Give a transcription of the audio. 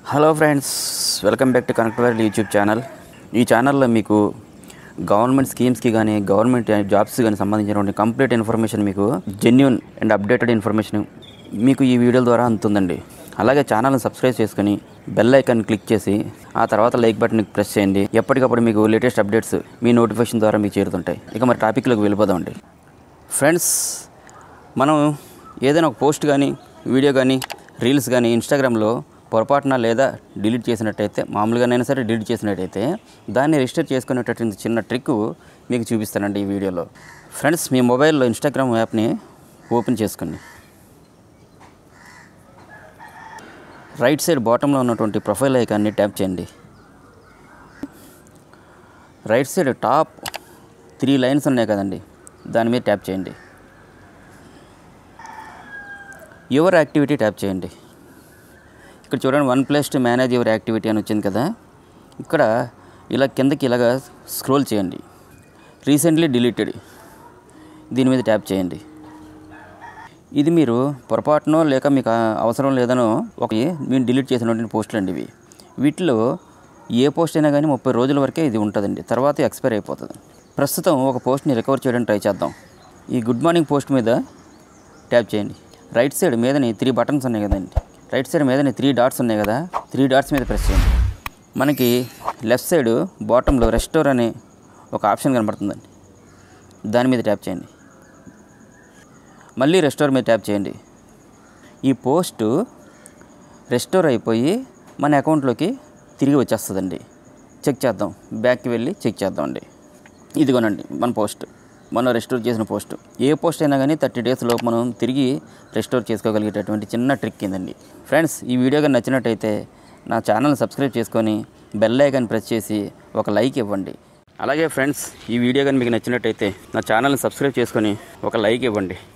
hello friends welcome back to Connect Wire YouTube channel ఈ ఛానల్లో మీకు గవర్నమెంట్ స్కీమ్స్కి కానీ గవర్నమెంట్ జాబ్స్ కానీ సంబంధించినటువంటి కంప్లీట్ ఇన్ఫర్మేషన్ మీకు జెన్యున్ అండ్ అప్డేటెడ్ ఇన్ఫర్మేషన్ మీకు ఈ వీడియోల ద్వారా అందుతుందండి అలాగే ఛానల్ని సబ్స్క్రైబ్ చేసుకుని బెల్ ఐకాన్ క్లిక్ చేసి ఆ తర్వాత లైక్ బటన్ ప్రెస్ చేయండి ఎప్పటికప్పుడు మీకు లేటెస్ట్ అప్డేట్స్ మీ నోటిఫికేషన్ ద్వారా మీకు చేరుతుంటాయి ఇక మరి టాపిక్లోకి వెళ్ళిపోదామండి ఫ్రెండ్స్ మనం ఏదైనా ఒక పోస్ట్ కానీ వీడియో కానీ రీల్స్ కానీ ఇన్స్టాగ్రామ్లో పొరపాటున లేదా డిలీట్ చేసినట్టయితే మామూలుగానైనా సరే డిలీట్ చేసినట్టయితే దాన్ని రిజిస్టర్ చేసుకునేటటువంటి చిన్న ట్రిక్ మీకు చూపిస్తానండి ఈ వీడియోలో ఫ్రెండ్స్ మీ మొబైల్లో ఇన్స్టాగ్రామ్ యాప్ని ఓపెన్ చేసుకోండి రైట్ సైడ్ బాటంలో ఉన్నటువంటి ప్రొఫైల్ ఐకాన్ని ట్యాప్ చేయండి right side top three lines ఉన్నాయి కదండి దాని మీద ట్యాప్ చేయండి యువర్ యాక్టివిటీ ట్యాప్ చేయండి ఇక్కడ చూడండి one plus two manage your activity అని వచ్చింది కదా ఇక్కడ ఇలా కిందకి ఇలాగా స్క్రోల్ చేయండి రీసెంట్లీ డిలీటెడ్ దీని మీద ట్యాప్ చేయండి ఇది మీరు పొరపాటునో లేక మీకు అవసరం లేదనో ఒక మీరు డిలీట్ చేసినటువంటి పోస్టులు అండి ఇవి వీటిలో ఏ పోస్ట్ అయినా కానీ ముప్పై రోజుల వరకే ఇది ఉంటుందండి తర్వాత ఎక్స్పైర్ అయిపోతుంది ప్రస్తుతం ఒక పోస్ట్ని రికవర్ చేయడానికి ట్రై చేద్దాం ఈ గుడ్ మార్నింగ్ పోస్ట్ మీద ట్యాప్ చేయండి రైట్ సైడ్ మీదని త్రీ బటన్స్ ఉన్నాయి కదండి రైట్ సైడ్ మీదని త్రీ డాట్స్ ఉన్నాయి కదా త్రీ డాట్స్ మీద ప్రెస్ చేయండి మనకి లెఫ్ట్ సైడ్ బాటంలో రెస్టోర్ అనే ఒక ఆప్షన్ కనబడుతుందండి దాని మీద ట్యాప్ చేయండి మళ్ళీ రెస్టోర్ మీద ట్యాప్ చేయండి ఈ పోస్ట్ రెస్టోర్ అయిపోయి మన అకౌంట్లోకి తిరిగి వచ్చేస్తుందండి చెక్ చేద్దాం బ్యాక్కి వెళ్ళి చెక్ చేద్దామండి ఇదిగోనండి మన పోస్ట్ మనం రెస్టోర్ చేసిన పోస్ట్ ఏ పోస్ట్ అయినా కానీ థర్టీ డేస్ లోపు మనం తిరిగి రెస్టోర్ చేసుకోగలిగేటటువంటి చిన్న ట్రిక్ ఏందండి ఫ్రెండ్స్ ఈ వీడియో కానీ నచ్చినట్టయితే నా ఛానల్ సబ్స్క్రైబ్ చేసుకొని బెల్ ఐకాన్ ప్రెస్ చేసి ఒక లైక్ ఇవ్వండి అలాగే ఫ్రెండ్స్ ఈ వీడియో కానీ మీకు నచ్చినట్టయితే నా ఛానల్ని సబ్స్క్రైబ్ చేసుకొని ఒక లైక్ ఇవ్వండి